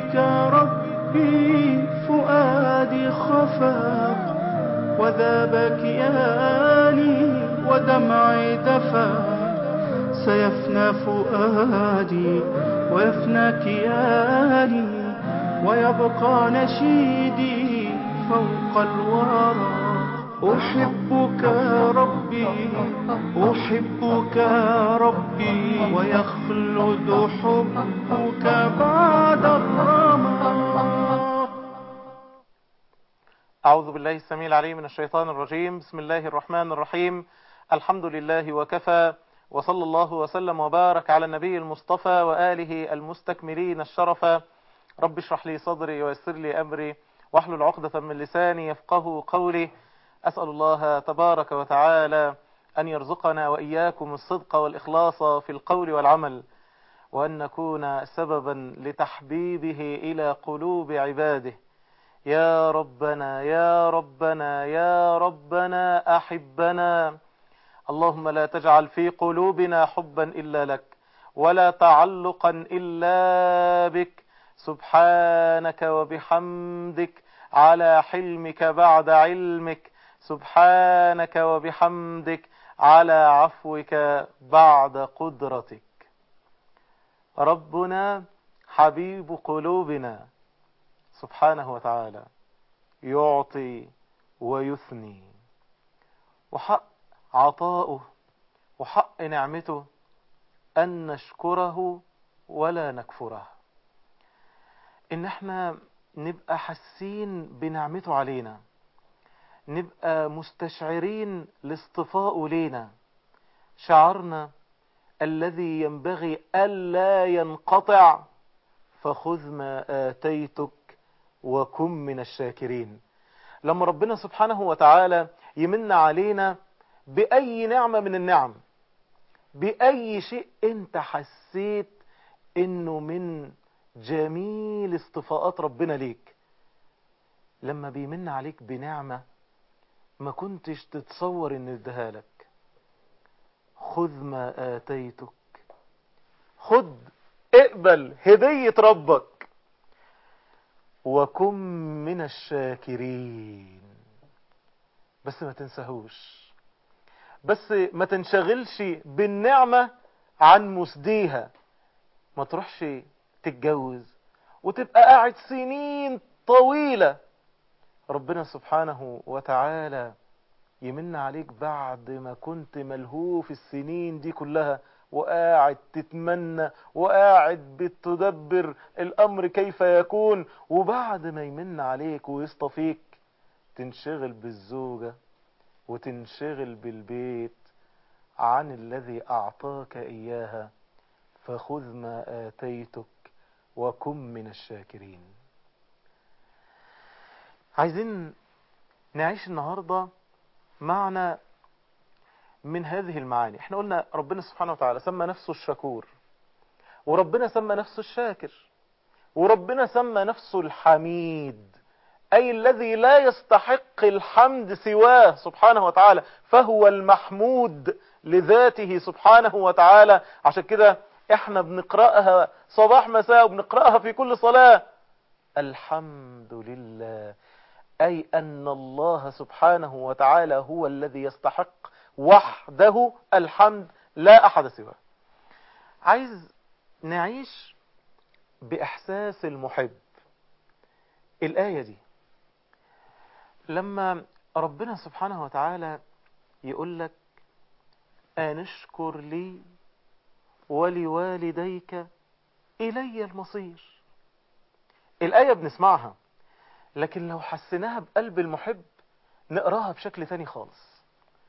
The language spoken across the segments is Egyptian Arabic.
بك ربي فؤادي خفا وذاب كياني ودمعي دفا سيفنى فؤادي ويفنى كياني ويبقى نشيدي فوق الورى أحبك ربي أحبك ربي ويخلد حبك بعد الرمى أعوذ بالله السميع العليم من الشيطان الرجيم بسم الله الرحمن الرحيم الحمد لله وكفى وصلى الله وسلم وبارك على النبي المصطفى وآله المستكملين الشرفا رب اشرح لي صدري ويسر لي أمري واحلل عقدة من لساني يفقه قولي أسأل الله تبارك وتعالى أن يرزقنا وإياكم الصدق والإخلاص في القول والعمل وأن نكون سببا لتحبيبه إلى قلوب عباده يا ربنا يا ربنا يا ربنا أحبنا اللهم لا تجعل في قلوبنا حبا إلا لك ولا تعلقا إلا بك سبحانك وبحمدك على حلمك بعد علمك سبحانك وبحمدك على عفوك بعد قدرتك ربنا حبيب قلوبنا سبحانه وتعالى يعطي ويثني وحق عطاؤه وحق نعمته أن نشكره ولا نكفره إن احنا نبقى حاسين بنعمته علينا نبقى مستشعرين لاصطفاءه لينا شعرنا الذي ينبغي ألا ينقطع فخذ ما آتيتك وكن من الشاكرين لما ربنا سبحانه وتعالى يمن علينا بأي نعمة من النعم بأي شيء انت حسيت انه من جميل اصطفاءات ربنا ليك لما بيمن عليك بنعمة ما كنتش تتصور ان اديها لك خذ ما آتيتك خد اقبل هدية ربك وكن من الشاكرين بس ما تنساهوش بس ما تنشغلش بالنعمة عن مسديها ما تروحش تتجوز وتبقى قاعد سنين طويلة ربنا سبحانه وتعالى يمن عليك بعد ما كنت ملهوف السنين دي كلها وقاعد تتمنى وقاعد بتدبر الأمر كيف يكون وبعد ما يمن عليك ويصطفيك تنشغل بالزوجة وتنشغل بالبيت عن الذي أعطاك إياها فخذ ما آتيتك وكن من الشاكرين عايزين نعيش النهاردة معنى من هذه المعاني احنا قلنا ربنا سبحانه وتعالى سمى نفسه الشكور وربنا سمى نفسه الشاكر وربنا سمى نفسه الحميد أي الذي لا يستحق الحمد سواه سبحانه وتعالى فهو المحمود لذاته سبحانه وتعالى عشان كده احنا بنقرأها صباح مساء وبنقرأها في كل صلاة الحمد لله أي أن الله سبحانه وتعالى هو الذي يستحق وحده الحمد لا أحد سواه عايز نعيش بإحساس المحب الآية دي لما ربنا سبحانه وتعالى يقول لك أنشكر لي ولوالديك إلي المصير الآية بنسمعها لكن لو حسيناها بقلب المحب نقراها بشكل تاني خالص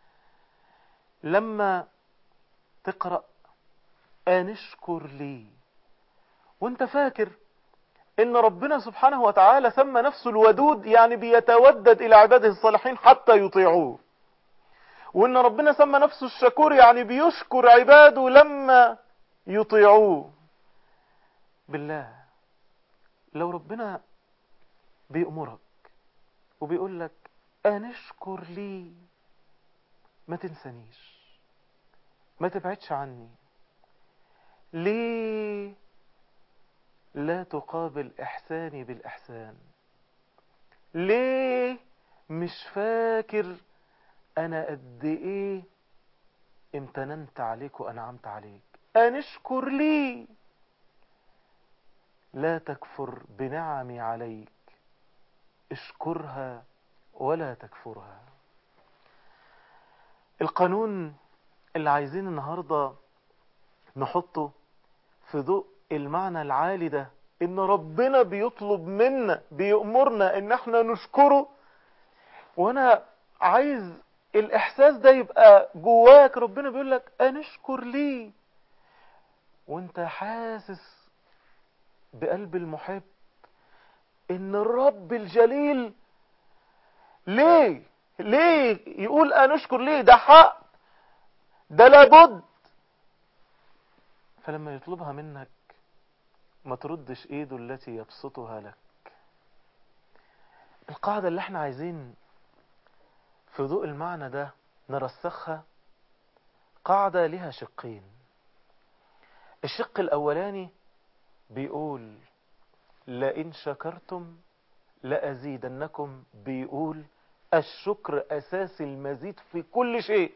لما تقرأ أنشكر لي وانت فاكر ان ربنا سبحانه وتعالى سمى نفسه الودود يعني بيتودد الى عباده الصالحين حتى يطيعوه وان ربنا سمى نفسه الشكور يعني بيشكر عباده لما يطيعوه بالله لو ربنا بيأمرك وبيقول لك أنشكر لي ما تنسانيش ما تبعدش عني ليه لا تقابل إحساني بالإحسان ليه مش فاكر أنا قد إيه امتننت عليك وأنعمت عليك أنشكر لي لا تكفر بنعمي عليك اشكرها ولا تكفرها القانون اللي عايزين النهاردة نحطه في ضوء المعنى العالي ده ان ربنا بيطلب منا بيأمرنا ان احنا نشكره وانا عايز الاحساس ده يبقى جواك ربنا بيقول لك انشكر ليه وانت حاسس بقلب المحب ان الرب الجليل ليه ليه يقول انشكر ليه ده حق ده لابد فلما يطلبها منك ما تردش ايده التي يبسطها لك القاعدة اللي احنا عايزين في ضوء المعنى ده نرسخها قاعدة لها شقين الشق الاولاني بيقول لئن شكرتم لأزيدنكم بيقول الشكر أساس المزيد في كل شيء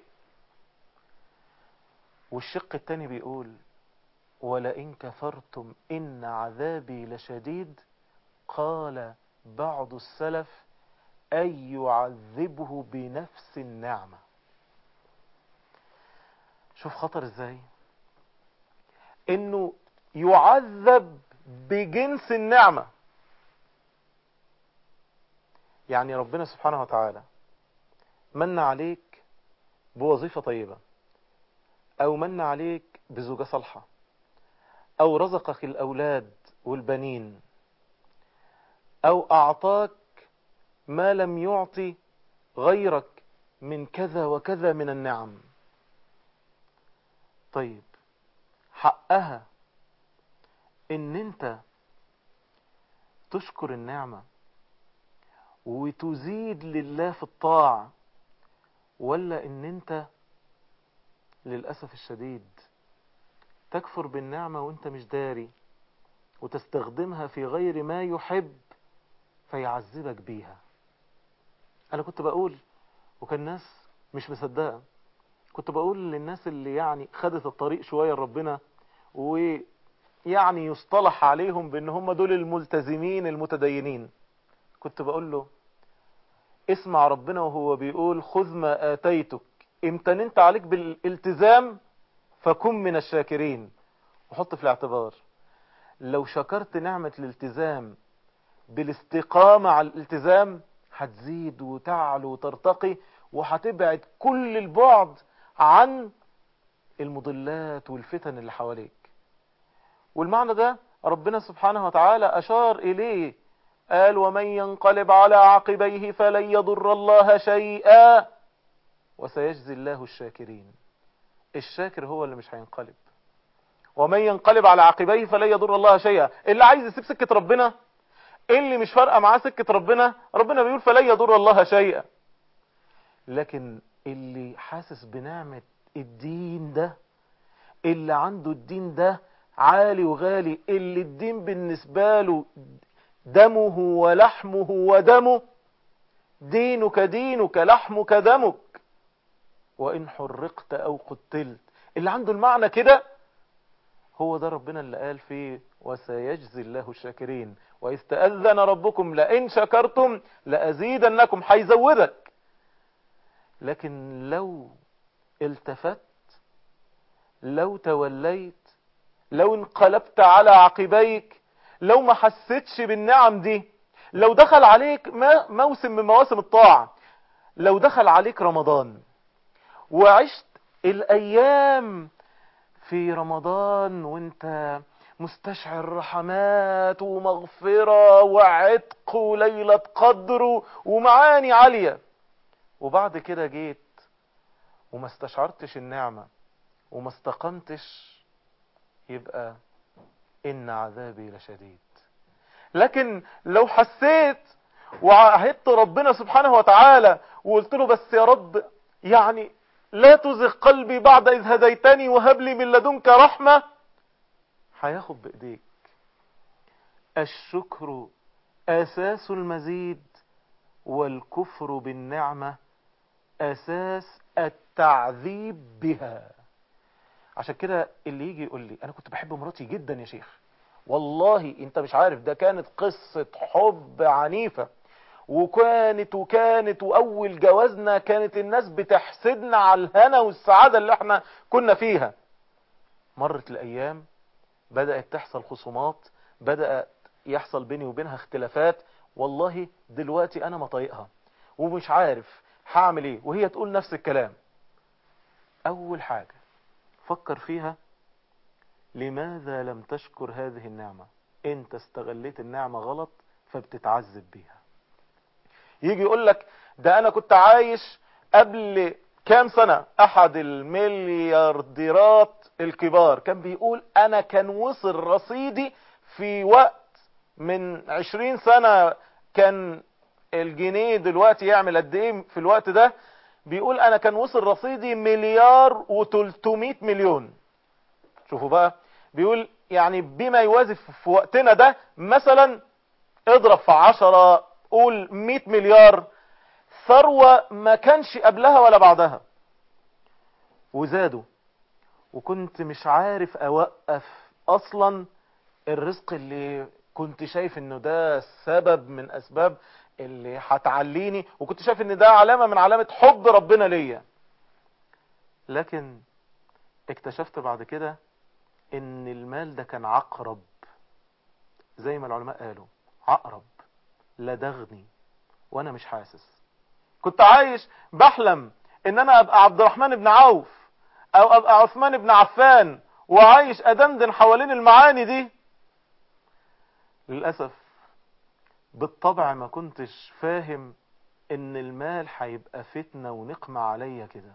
والشق التاني بيقول ولئن كفرتم إن عذابي لشديد قال بعض السلف أن يعذبه بنفس النعمة شوف خطر ازاي انه يعذب بجنس النعمة يعني ربنا سبحانه وتعالى من عليك بوظيفة طيبة او من عليك بزوجة صالحة او رزقك الاولاد والبنين او اعطاك ما لم يعطي غيرك من كذا وكذا من النعم طيب حقها ان انت تشكر النعمة وتزيد لله في الطاعة ولا ان انت للأسف الشديد تكفر بالنعمة وانت مش داري وتستخدمها في غير ما يحب فيعذبك بيها انا كنت بقول وكان ناس مش مصدقة كنت بقول للناس اللي يعني خدت الطريق شوية لربنا ويعني يصطلح عليهم بان هم دول الملتزمين المتدينين كنت بقول له اسمع ربنا وهو بيقول خذ ما آتيتك امتننت عليك بالالتزام فكن من الشاكرين وحط في الاعتبار لو شكرت نعمة الالتزام بالاستقامة على الالتزام هتزيد وتعلو وترتقي وهتبعد كل البعد عن المضلات والفتن اللي حواليك والمعنى ده ربنا سبحانه وتعالى أشار إليه قال ومن ينقلب على عقبيه فلن يضر الله شيئا وسيجزي الله الشاكرين الشاكر هو اللي مش هينقلب ومن ينقلب على عقبيه فلن يضر الله شيئا اللي عايز يسيب سكة ربنا اللي مش فارقه معاه سكة ربنا ربنا بيقول فلن يضر الله شيئا لكن اللي حاسس بنعمة الدين ده اللي عنده الدين ده عالي وغالي اللي الدين بالنسبة له دمه ولحمه ودمه دينك دينك لحمك دمك وإن حرقت أو قتلت اللي عنده المعنى كده هو ده ربنا اللي قال فيه وسيجزي الله الشاكرين وإذ تأذن ربكم لئن شكرتم لأزيدنكم هيزودك لكن لو التفت لو توليت لو انقلبت على عقبيك لو ما حسيتش بالنعم دي لو دخل عليك موسم من مواسم الطاعة لو دخل عليك رمضان وعشت الأيام في رمضان وانت مستشعر رحمات ومغفرة وعتق وليلة قدر ومعاني عالية وبعد كده جيت وما استشعرتش النعمة وما استقمتش يبقى إن عذابي لشديد لكن لو حسيت وعهدت ربنا سبحانه وتعالى وقلت له بس يا رب يعني لا تزغ قلبي بعد إذ هديتني وهب لي من لدنك رحمة هياخد بإيديك الشكر أساس المزيد والكفر بالنعمة أساس التعذيب بها عشان كده اللي يجي يقول لي أنا كنت بحب مراتي جدا يا شيخ والله انت مش عارف ده كانت قصة حب عنيفة وكانت وكانت واول جوازنا كانت الناس بتحسدنا على الهنا والسعادة اللي احنا كنا فيها مرت الايام بدأت تحصل خصومات بدأت يحصل بيني وبينها اختلافات والله دلوقتي انا مطايقها ومش عارف هعمل ايه وهي تقول نفس الكلام اول حاجة فكر فيها لماذا لم تشكر هذه النعمة انت استغليت النعمة غلط فبتتعذب بيها يجي يقول لك ده انا كنت عايش قبل كام سنة احد المليارديرات الكبار كان بيقول انا كان وصل رصيدي في وقت من عشرين سنة كان الجنيه دلوقتي يعمل قد ايه في الوقت ده بيقول انا كان وصل رصيدي مليار وتلتمائة مليون شوفوا بقى بيقول يعني بما يوازي في وقتنا ده مثلا اضرب في عشرة قول مئة مليار ثروة ما كانش قبلها ولا بعدها وزادوا وكنت مش عارف اوقف اصلا الرزق اللي كنت شايف انه ده سبب من اسباب اللي هتعليني وكنت شايف ان ده علامة من علامة حب ربنا ليا لكن اكتشفت بعد كده ان المال ده كان عقرب زي ما العلماء قالوا عقرب لدغني وانا مش حاسس كنت عايش بحلم ان انا ابقى عبد الرحمن بن عوف او ابقى عثمان بن عفان وعايش ادندن حوالين المعاني دي للأسف بالطبع ما كنتش فاهم ان المال هيبقى فتنة ونقمة عليا كده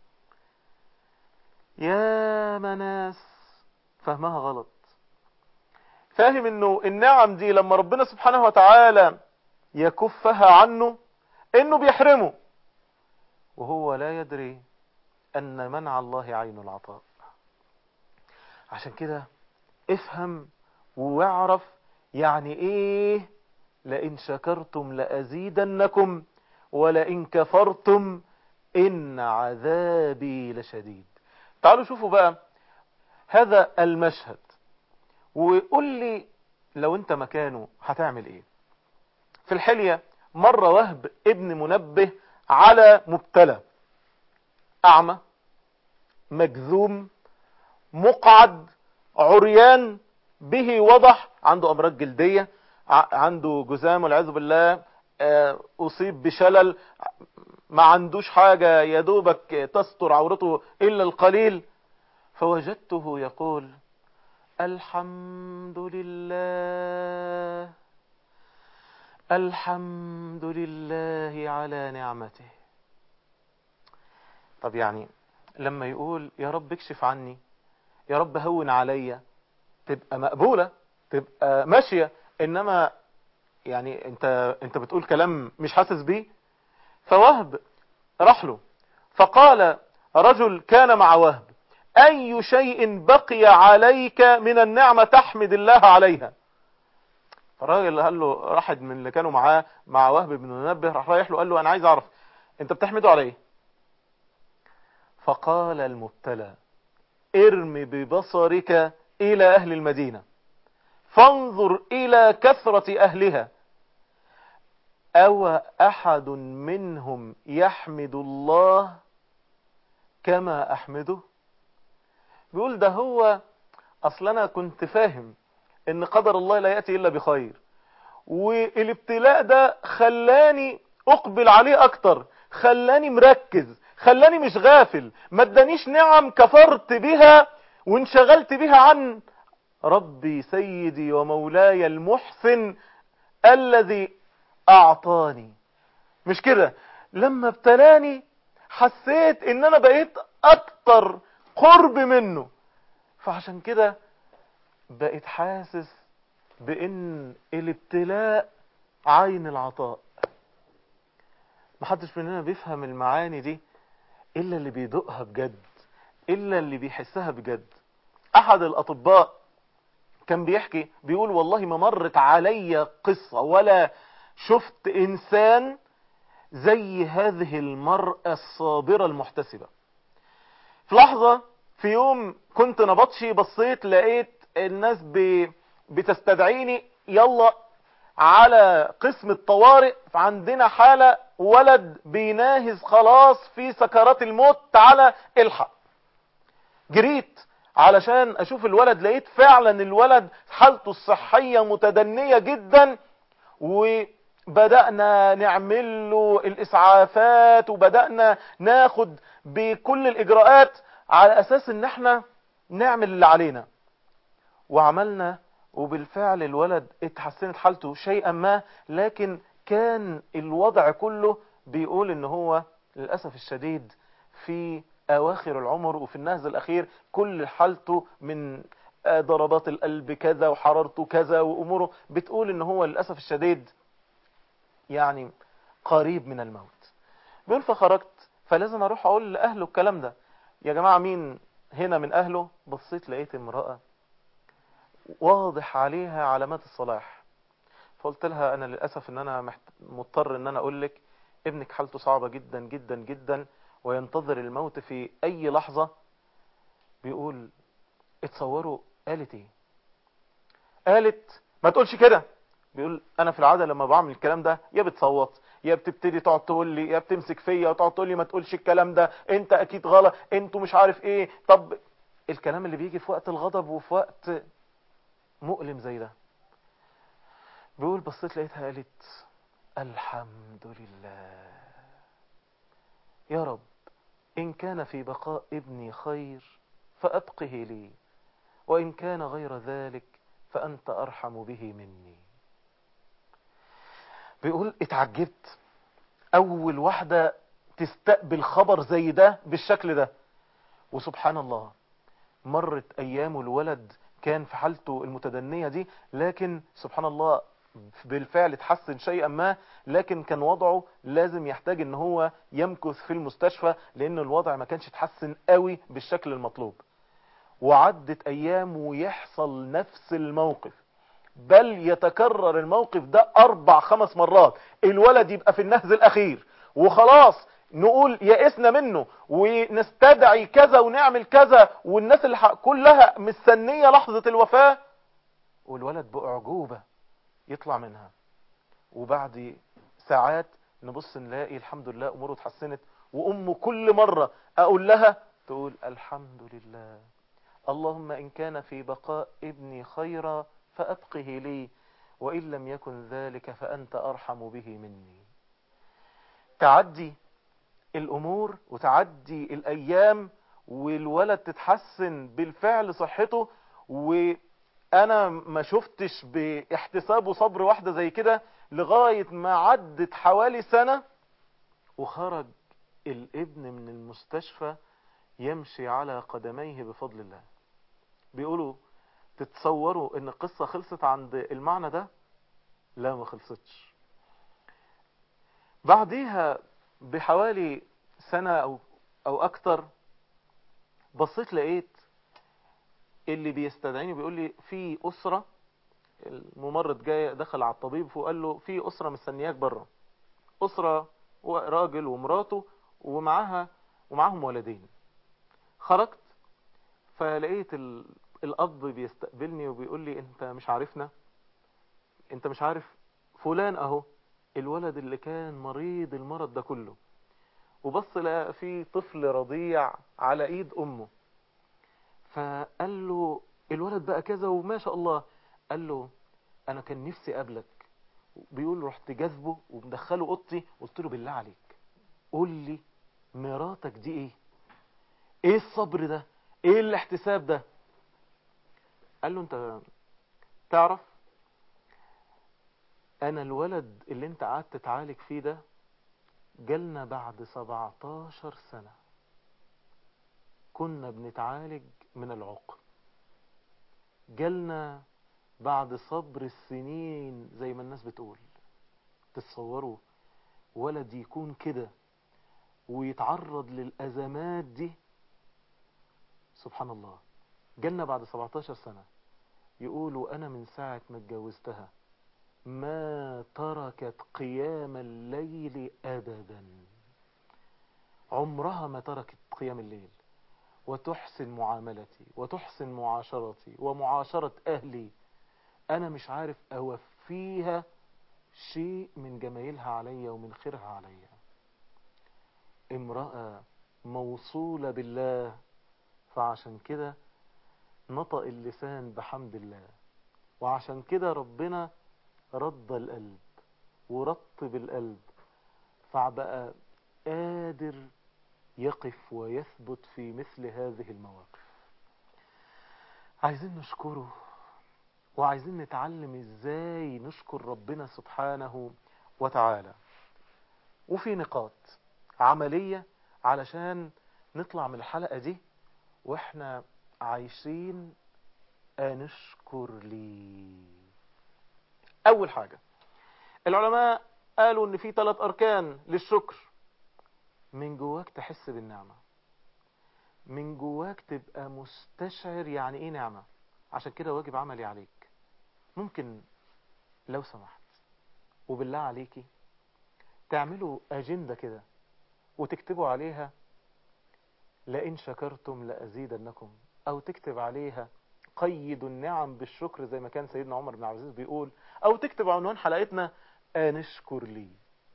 يا مناس فهمها غلط فاهم انه النعم دي لما ربنا سبحانه وتعالى يكفها عنه انه بيحرمه وهو لا يدري ان منع الله عين العطاء عشان كده افهم واعرف يعني ايه لئن شكرتم لأزيدنكم ولئن كفرتم إن عذابي لشديد تعالوا شوفوا بقى هذا المشهد وقول لي لو انت مكانه هتعمل ايه في الحلية مرة وهب ابن منبه على مبتلى اعمى مجذوم مقعد عريان به وضح عنده امراض جلدية عنده جزام والعياذ بالله اصيب بشلل ما عندوش حاجة يا دوبك تستر عورته الا القليل فوجدته يقول الحمد لله الحمد لله على نعمته طب يعني لما يقول يا رب اكشف عني يا رب هون عليا تبقى مقبولة تبقى ماشية انما يعني انت انت بتقول كلام مش حاسس بيه فوهب راح له فقال رجل كان مع وهب اي شيء بقي عليك من النعمة تحمد الله عليها فالراجل قال له راحد من اللي كانوا معاه مع وهب بن منبه راح رايح له قال له انا عايز اعرف انت بتحمده على ايه فقال المبتلى ارم ببصرك الى اهل المدينة فانظر الى كثرة اهلها او احد منهم يحمد الله كما احمده بيقول ده هو اصل انا كنت فاهم ان قدر الله لا يأتي الا بخير والابتلاء ده خلاني اقبل عليه اكتر خلاني مركز خلاني مش غافل ما ادانيش نعم كفرت بها وانشغلت بها عن ربي سيدي ومولاي المحسن الذي اعطاني مش كده لما ابتلاني حسيت ان انا بقيت اكتر قرب منه فعشان كده بقيت حاسس بان الابتلاء عين العطاء محدش مننا بيفهم المعاني دي الا اللي بيدقها بجد الا اللي بيحسها بجد احد الاطباء كان بيحكي بيقول والله ما مرت علي قصة ولا شفت انسان زي هذه المرأة الصابرة المحتسبة في لحظة في يوم كنت نبطشي بصيت لقيت الناس ب... بتستدعيني يلا على قسم الطوارئ عندنا حالة ولد بيناهز خلاص في سكرات الموت تعالى الحق جريت علشان اشوف الولد لقيت فعلا الولد حالته الصحية متدنية جدا وبدأنا نعمل له الاسعافات وبدأنا ناخد بكل الاجراءات على اساس ان احنا نعمل اللي علينا وعملنا وبالفعل الولد اتحسنت حالته شيئا ما لكن كان الوضع كله بيقول ان هو للأسف الشديد في اواخر العمر وفي النهز الاخير كل حالته من ضربات القلب كذا وحرارته كذا واموره بتقول ان هو للأسف الشديد يعني قريب من الموت بيقول فخرجت فلازم اروح اقول لاهله الكلام ده يا جماعة مين هنا من اهله بصيت لقيت امرأة واضح عليها علامات الصلاح فقلت لها انا للأسف ان انا محت... مضطر ان انا اقول لك ابنك حالته صعبة جدا جدا جدا وينتظر الموت في اي لحظة بيقول اتصوروا قالت ايه قالت ما تقولش كده بيقول انا في العادة لما بعمل الكلام ده يا بتصوت يا بتبتدي تقعد تقول لي يا بتمسك فيا وتقعد تقول لي ما تقولش الكلام ده انت اكيد غلط انتوا مش عارف ايه طب الكلام اللي بيجي في وقت الغضب وفي وقت مؤلم زي ده بيقول بصيت لقيتها قالت الحمد لله يا رب إن كان في بقاء ابني خير فأبقه لي وإن كان غير ذلك فأنت أرحم به مني بيقول اتعجبت أول واحدة تستقبل خبر زي ده بالشكل ده وسبحان الله مرت أيام الولد كان في حالته المتدنية دي لكن سبحان الله بالفعل اتحسن شيئا ما لكن كان وضعه لازم يحتاج ان هو يمكث في المستشفى لان الوضع ما كانش اتحسن قوي بالشكل المطلوب وعدت ايام ويحصل نفس الموقف بل يتكرر الموقف ده اربع خمس مرات الولد يبقى في النهز الاخير وخلاص نقول يئسنا منه ونستدعي كذا ونعمل كذا والناس اللي كلها مستنية لحظة الوفاة والولد بأعجوبة يطلع منها وبعد ساعات نبص نلاقي الحمد لله اموره اتحسنت وامه كل مرة اقول لها تقول الحمد لله اللهم ان كان في بقاء ابني خيرا فابقه لي وان لم يكن ذلك فانت ارحم به مني تعدي الامور وتعدي الايام والولد تتحسن بالفعل صحته وانا ما شفتش باحتساب وصبر واحدة زي كده لغاية ما عدت حوالي سنة وخرج الابن من المستشفى يمشي على قدميه بفضل الله بيقولوا تتصوروا ان القصة خلصت عند المعنى ده لا ما خلصتش بعديها بحوالي سنة أو, أو أكتر بصيت لقيت اللي بيستدعيني بيقول لي في أسرة الممرض جاي دخل على الطبيب وقال له في أسرة مستنياك بره أسرة راجل ومراته ومعاها ومعاهم ولدين خرجت فلقيت الأب بيستقبلني وبيقول لي أنت مش عارفنا أنت مش عارف فلان أهو الولد اللي كان مريض المرض ده كله وبص لقى في طفل رضيع على ايد امه فقال له الولد بقى كذا وما شاء الله قال له انا كان نفسي اقابلك بيقول رحت جاذبه ومدخله اوضتي قلت له بالله عليك قول لي مراتك دي ايه ايه الصبر ده ايه الاحتساب ده قال له انت تعرف انا الولد اللي انت قعدت تعالج فيه ده جالنا بعد 17 سنة كنا بنتعالج من العقم جالنا بعد صبر السنين زي ما الناس بتقول تتصوروا ولد يكون كده ويتعرض للأزمات دي سبحان الله جالنا بعد 17 سنة يقولوا أنا من ساعة ما اتجوزتها ما تركت قيام الليل أبدا عمرها ما تركت قيام الليل وتحسن معاملتي وتحسن معاشرتي ومعاشرة أهلي أنا مش عارف أوفيها شيء من جمايلها عليا ومن خيرها عليا امرأة موصولة بالله فعشان كده نطق اللسان بحمد الله وعشان كده ربنا رد القلب ورطب القلب فبقى قادر يقف ويثبت في مثل هذه المواقف عايزين نشكره وعايزين نتعلم ازاي نشكر ربنا سبحانه وتعالى وفي نقاط عملية علشان نطلع من الحلقة دي واحنا عايشين انشكر لي اول حاجة العلماء قالوا ان في ثلاث اركان للشكر من جواك تحس بالنعمة من جواك تبقى مستشعر يعني ايه نعمة عشان كده واجب عملي عليك ممكن لو سمحت وبالله عليكي تعملوا اجندة كده وتكتبوا عليها لئن شكرتم لأزيدنكم او تكتب عليها قيدوا النعم بالشكر زي ما كان سيدنا عمر بن عبد العزيز بيقول او تكتب عنوان حلقتنا انشكر لي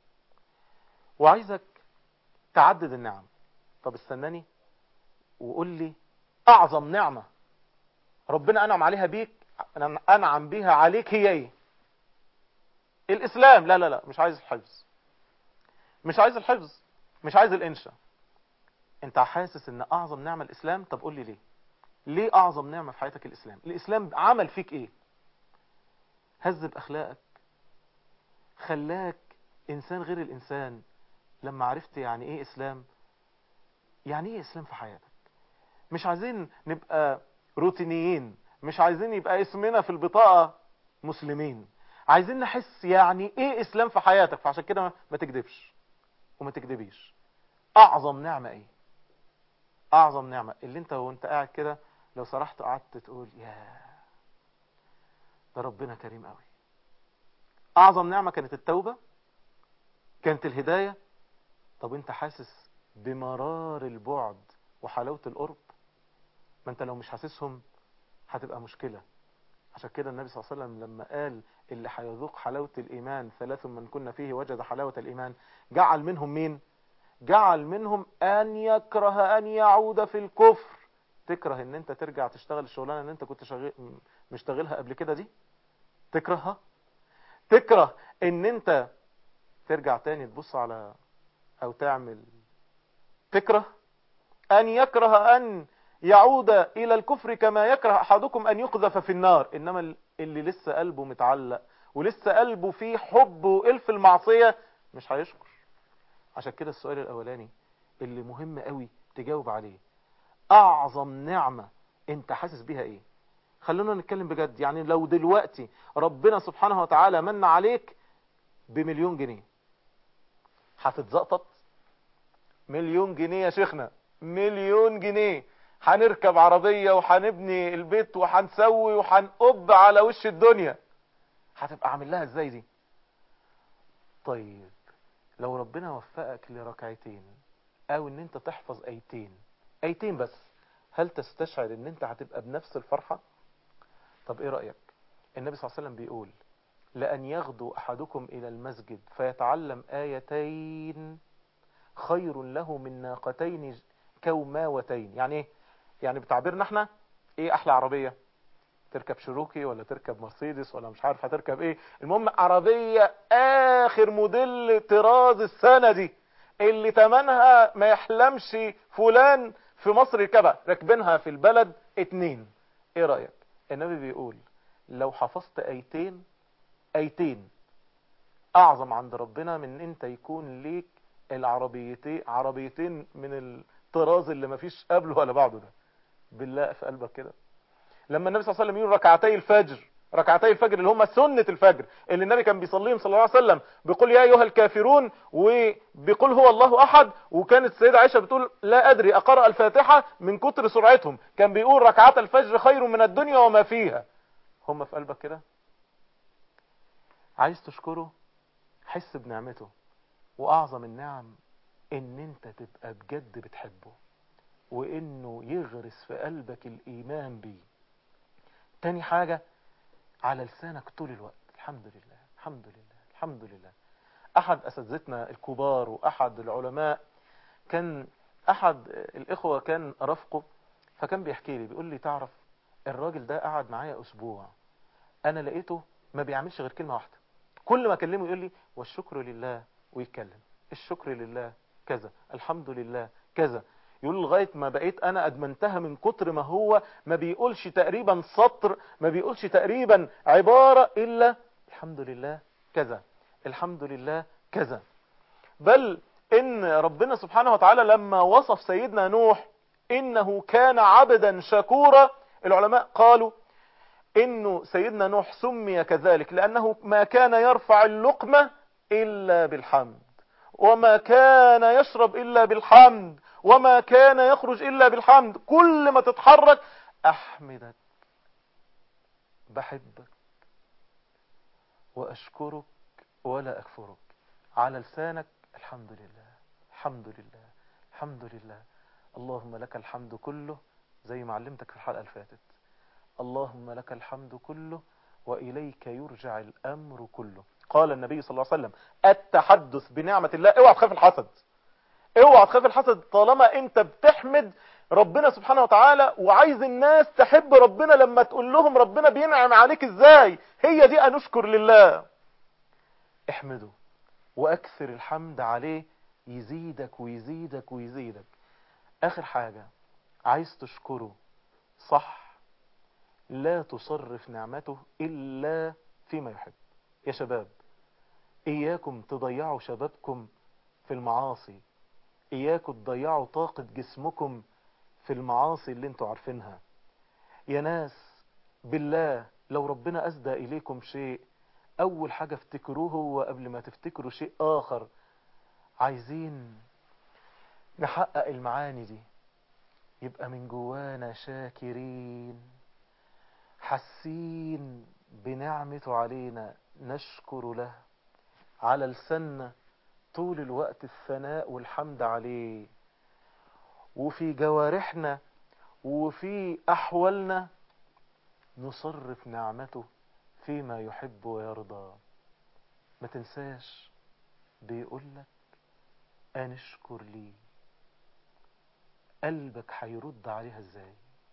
وعايزك تعدد النعم طب استناني وقول لي اعظم نعمة ربنا انعم عليها بيك انعم بيها عليك هي ايه الاسلام لا لا لا مش عايز الحفظ مش عايز الحفظ مش عايز الانشاء انت حاسس ان اعظم نعمة الاسلام طب قول لي ليه ليه اعظم نعمة في حياتك الاسلام الاسلام عمل فيك ايه هذب اخلاقك خلاك انسان غير الانسان لما عرفت يعني ايه اسلام يعني ايه اسلام في حياتك مش عايزين نبقى روتينيين مش عايزين يبقى اسمنا في البطاقة مسلمين عايزين نحس يعني ايه اسلام في حياتك فعشان كده ما تكذبش وما تكذبيش اعظم نعمة ايه اعظم نعمة اللي انت وانت قاعد كده لو سرحت قعدت تقول يا ده ربنا كريم قوي اعظم نعمة كانت التوبة كانت الهداية طب انت حاسس بمرار البعد وحلاوة القرب ما انت لو مش حاسسهم هتبقى مشكلة عشان كده النبي صلى الله عليه وسلم لما قال اللي هيذوق حلاوة الإيمان ثلاث من كنا فيه وجد حلاوة الإيمان جعل منهم مين جعل منهم أن يكره أن يعود في الكفر تكره ان انت ترجع تشتغل الشغلانة اللي انت كنت شغل... مشتغلها قبل كده دي تكرهها تكره ان انت ترجع تاني تبص على او تعمل تكره ان يكره ان يعود الى الكفر كما يكره احدكم ان يقذف في النار انما اللي لسه قلبه متعلق ولسه قلبه فيه حب والف المعصية مش هيشكر عشان كده السؤال الاولاني اللي مهم قوي تجاوب عليه اعظم نعمة انت حاسس بيها ايه خلونا نتكلم بجد يعني لو دلوقتي ربنا سبحانه وتعالى من عليك بمليون جنيه هتتزقطط مليون جنيه يا شيخنا مليون جنيه هنركب عربية وهنبني البيت وهنسوي وهنقب على وش الدنيا هتبقى عامل لها ازاي دي طيب لو ربنا وفقك لركعتين او ان انت تحفظ ايتين ايتين بس هل تستشعر ان انت هتبقى بنفس الفرحة طب ايه رأيك النبي صلى الله عليه وسلم بيقول لأن يغدو أحدكم إلى المسجد فيتعلم آيتين خير له من ناقتين كوماوتين يعني ايه يعني بتعبيرنا احنا ايه احلى عربية تركب شروكي ولا تركب مرسيدس ولا مش عارف هتركب ايه المهم عربية اخر موديل طراز السنة دي اللي تمنها ما يحلمش فلان في مصر يركبها راكبينها في البلد اتنين ايه رأيك النبي بيقول لو حفظت ايتين ايتين اعظم عند ربنا من انت يكون ليك العربيتين عربيتين من الطراز اللي مفيش قبله ولا بعده ده بالله في قلبك كده لما النبي صلى الله عليه وسلم يقول ركعتي الفجر ركعتي الفجر اللي هم سنة الفجر اللي النبي كان بيصليهم صلى الله عليه وسلم بيقول يا ايها الكافرون وبيقول هو الله احد وكانت السيدة عائشة بتقول لا ادري اقرأ الفاتحة من كتر سرعتهم كان بيقول ركعات الفجر خير من الدنيا وما فيها هم في قلبك كده عايز تشكره حس بنعمته واعظم النعم ان انت تبقى بجد بتحبه وانه يغرس في قلبك الايمان بيه تاني حاجة على لسانك طول الوقت الحمد لله الحمد لله الحمد لله احد اساتذتنا الكبار واحد العلماء كان احد الاخوة كان رفقه فكان بيحكي لي بيقول لي تعرف الراجل ده قعد معايا اسبوع انا لقيته ما بيعملش غير كلمة واحدة كل ما اكلمه يقول لي والشكر لله ويتكلم الشكر لله كذا الحمد لله كذا يقول لغاية ما بقيت انا ادمنتها من كتر ما هو ما بيقولش تقريبا سطر ما بيقولش تقريبا عبارة الا الحمد لله كذا الحمد لله كذا بل ان ربنا سبحانه وتعالى لما وصف سيدنا نوح انه كان عبدا شكورا العلماء قالوا انه سيدنا نوح سمي كذلك لانه ما كان يرفع اللقمة الا بالحمد وما كان يشرب الا بالحمد وما كان يخرج الا بالحمد كل ما تتحرك احمدك بحبك واشكرك ولا اكفرك على لسانك الحمد لله الحمد لله الحمد لله اللهم لك الحمد كله زي ما علمتك في الحلقة اللي فاتت اللهم لك الحمد كله وإليك يرجع الأمر كله قال النبي صلى الله عليه وسلم التحدث بنعمة الله اوعى تخاف الحسد اوعى تخاف الحسد طالما انت بتحمد ربنا سبحانه وتعالى وعايز الناس تحب ربنا لما تقول لهم ربنا بينعم عليك ازاي هي دي انشكر لله احمده واكثر الحمد عليه يزيدك ويزيدك ويزيدك اخر حاجة عايز تشكره صح لا تصرف نعمته الا فيما يحب يا شباب اياكم تضيعوا شبابكم في المعاصي اياكم تضيعوا طاقة جسمكم في المعاصي اللي انتوا عارفينها يا ناس بالله لو ربنا اسدى اليكم شيء اول حاجة افتكروه هو قبل ما تفتكروا شيء اخر عايزين نحقق المعاني دي يبقى من جوانا شاكرين حاسين بنعمته علينا نشكر له على لساننا طول الوقت الثناء والحمد عليه وفي جوارحنا وفي أحوالنا نصرف نعمته فيما يحب ويرضى ما تنساش بيقولك أنشكر لي قلبك هيرد عليها ازاي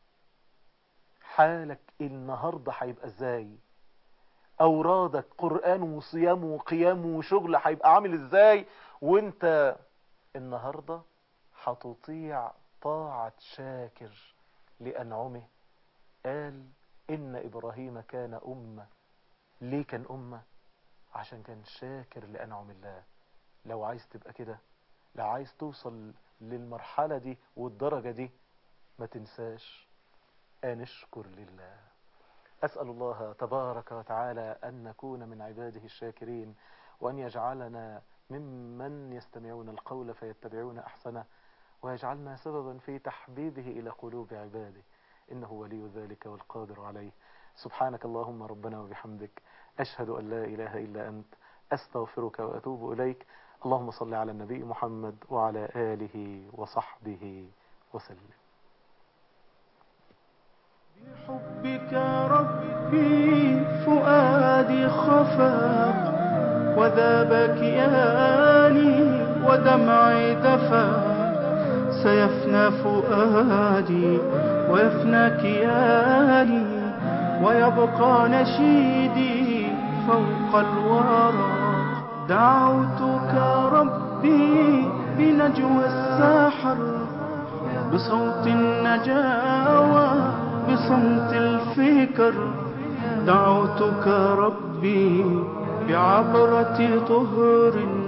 حالك النهاردة هيبقى ازاي اورادك قرآن وصيام وقيام وشغل هيبقى عامل ازاي وانت النهاردة هتطيع طاعة شاكر لأنعمه قال إن إبراهيم كان أمة ليه كان أمة عشان كان شاكر لأنعم الله لو عايز تبقى كده لو عايز توصل للمرحلة دي والدرجة دي ما تنساش أن اشكر لله أسأل الله تبارك وتعالى أن نكون من عباده الشاكرين وأن يجعلنا ممن يستمعون القول فيتبعون أحسنه ويجعلنا سببا في تحبيبه إلى قلوب عباده إنه ولي ذلك والقادر عليه سبحانك اللهم ربنا وبحمدك أشهد أن لا إله إلا أنت أستغفرك وأتوب إليك اللهم صل على النبي محمد وعلى آله وصحبه وسلم بحبك ربي فؤادي خفى وذاب كياني ودمعي دفى سيفنى فؤادي ويفنى كياني ويبقى نشيدي فوق الورى دعوتك ربي بنجوى الساحر بصوت النجاوى بصمت الفكر دعوتك ربي بعبرة طهر